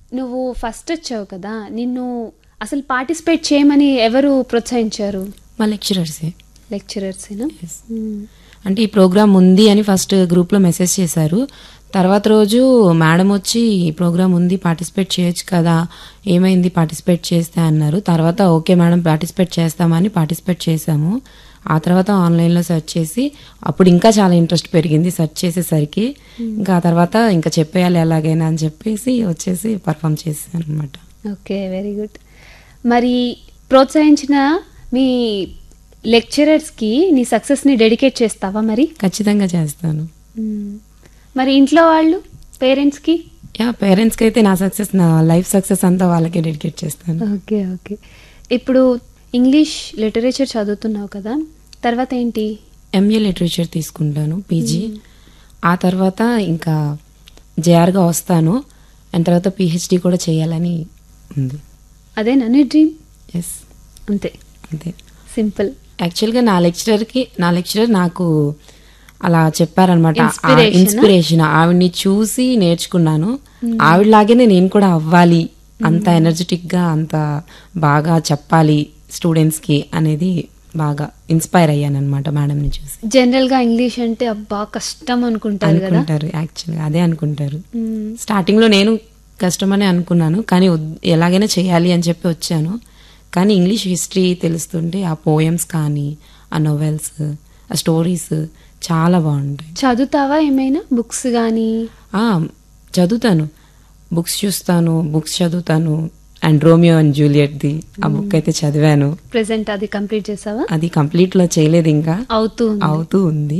నువ్వు ఫస్ట్ వచ్చావు కదా నిన్ను అసలు పార్టిసిపేట్ చేయమని ఎవరు ప్రోత్సహించారు మా లెక్చరర్సే లెక్చరర్సేనా అంటే ఈ ప్రోగ్రామ్ ఉంది అని ఫస్ట్ గ్రూప్లో మెసేజ్ చేశారు తర్వాత రోజు మేడం వచ్చి ఈ ప్రోగ్రామ్ ఉంది పార్టిసిపేట్ చేయొచ్చు కదా ఏమైంది పార్టిసిపేట్ చేస్తే అన్నారు తర్వాత ఓకే మేడం పార్టిసిపేట్ చేస్తామని పార్టిసిపేట్ చేశాము ఆ తర్వాత ఆన్లైన్లో సెర్చ్ చేసి అప్పుడు ఇంకా చాలా ఇంట్రెస్ట్ పెరిగింది సెర్చ్ చేసేసరికి ఇంకా ఆ తర్వాత ఇంకా చెప్పేయాలి ఎలాగైనా అని చెప్పేసి వచ్చేసి పర్ఫామ్ చేశాను అనమాట ఓకే వెరీ గుడ్ మరి ప్రోత్సహించిన మీ లెక్చరర్స్కి నీ సక్సెస్ని డెడికేట్ చేస్తావా మరి ఖచ్చితంగా చేస్తాను మ్మ్. మరి ఇంట్లో వాళ్ళు పేరెంట్స్కి యా పేరెంట్స్కి అయితే నా సక్సెస్ నా లైఫ్ సక్సెస్ అంతా వాళ్ళకే డెడికేట్ చేస్తాను ఓకే ఓకే ఇప్పుడు ఇంగ్లీష్ లిటరేచర్ చదువుతున్నావు కదా తర్వాత ఏంటి ఎంఏ లిటరేచర్ తీసుకుంటాను పీజీ ఆ తర్వాత ఇంకా జేఆర్గా వస్తాను అండ్ తర్వాత పిహెచ్డి కూడా చేయాలని ఉంది అదేనా నీ డ్రీమ్ ఎస్ అంతే అంతే సింపుల్ యాక్చువల్గా నా లెక్చరర్కి నా లెక్చరర్ నాకు అలా చెప్పారనమాట Inspiration ఆ? ఇన్స్పిరేషన్ ఆవిడ్ని చూసి నేర్చుకున్నాను ఆవిడలాగానే నేను కూడా అవ్వాలి అంత ఎనర్జెటిక్ గా అంత బాగా చెప్పాలి స్టూడెంట్స్ కి అనేది బాగా ఇన్స్పైర్ అయ్యాను అనమాట మేడంని చూసి జనరల్ గా ఇంగ్లీష్ అంటే అబ్బా కష్టం అనుకుంటారు కదా అనుకుంటారు యాక్చువల్గా అదే అనుకుంటారు మ్మ్. స్టార్టింగ్ లో నేను కష్టమని అనుకున్నాను కానీ వద్- ఎలాగైనా చేయాలి అని చెప్పి వచ్చాను కానీ ఇంగ్లీష్ హిస్టరీ తెలుస్తుంటే ఆ పోయమ్స్ కానీ ఆ నొవెల్స్ ఆ స్టోరీస్ చాలా బాగుంటాయి చదువుతావా ఏమైనా బుక్స్ కానీ ఆ, చదువుతాను బుక్స్ చూస్తాను బుక్స్ చదువుతాను అండ్ రోమియో అండ్ జూలియట్ది ఆ బుక్ అయితే చదివాను ప్రెసెంట్ అది కంప్లీట్ చేసావా అది కంప్లీట్ లో చేయలేదు ఇంకా అవుతూ ఉంది. అవుతూ ఉంది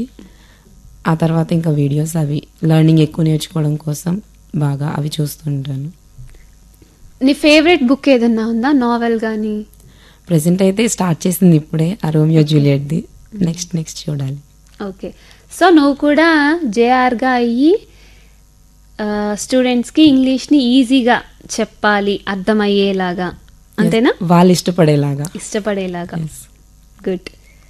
ఆ తర్వాత ఇంకా వీడియోస్ అవి లెర్నింగ్ ఎక్కువ నేర్చుకోవడం కోసం బాగా అవి చూస్తుంటాను నీ ఫేవరెట్ బుక్ ఏదన్నా ఉందా నావెల్ కానీ ప్రెసెంట్ అయితే స్టార్ట్ చేసింది ఇప్పుడే ఆ రోమియో జూలియట్ది నెక్స్ట్ నెక్స్ట్ చూడాలి ఓకే సో నువ్వు కూడా జేఆర్గా అయ్యి ఆ, స్టూడెంట్స్కి ఇంగ్లీష్ని ఈజీగా చెప్పాలి అర్థమయ్యేలాగా అంతేనా వాళ్ళు ఇష్టపడేలాగా ఇష్టపడేలాగా గుడ్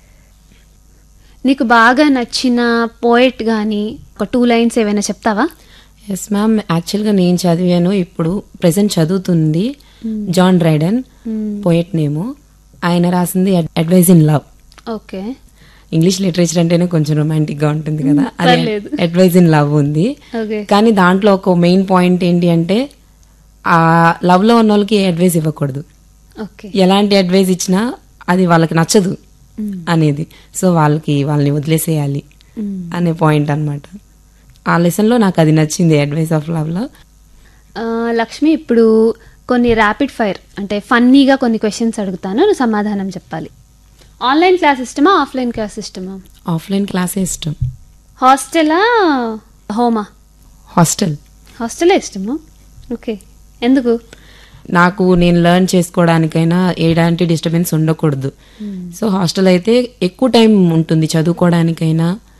నీకు బాగా నచ్చిన పోయెట్ కానీ ఒక టూ లైన్స్ ఏమైనా చెప్తావా ఎస్ మ్యామ్ యాక్చువల్గా నేను చదివాను ఇప్పుడు ప్రెసెంట్ చదువుతుంది జాన్ డ్రైడన్ పోయెట్ నేము ఆయన రాసింది advice in love okay English literature అంటేనే కొంచెం రొమాంటిక్ గా ఉంటుంది కదా అది పర్లేదు. అడ్వైజ్ ఇన్ లవ్ ఉంది ఓకే కానీ దాంట్లో ఒక మెయిన్ పాయింట్ ఏంటి అంటే ఆ లవ్ లో ఉన్న వాళ్ళకి ఏ అడ్వైస్ ఇవ్వకూడదు ఓకే ఎలాంటి అడ్వైస్ ఇచ్చినా అది వాళ్ళకి నచ్చదు అనేది సో వాళ్ళకి వాళ్ళని వదిలేసేయాలి అనే పాయింట్ అన్నమాట ఆ లెసన్ లో నాకు అది నచ్చింది అడ్వైస్ ఆఫ్ లవ్ లో ఆ, లక్ష్మి ఇప్పుడు కొన్ని ర్యాపిడ్ ఫైర్ అంటే ఫన్నీగా కొన్ని క్వశ్చన్స్ అడుగుతాను నువ్వు సమాధానం చెప్పాలి ఆన్లైన్ క్లాస్ ఇష్టమా ఆఫ్లైన్ క్లాస్ ఇష్టమా ఆఫ్లైన్ క్లాసే ఇష్టం హాస్టలా హోమా హాస్టల్ హాస్టలే ఇష్టమా ఓకే ఎందుకు నాకు నేను లెర్న్ చేసుకోవడానికైనా ఎలాంటి డిస్టర్బెన్స్ ఉండకూడదు సో హాస్టల్ అయితే ఎక్కువ టైం ఉంటుంది చదువుకోవడానికైనా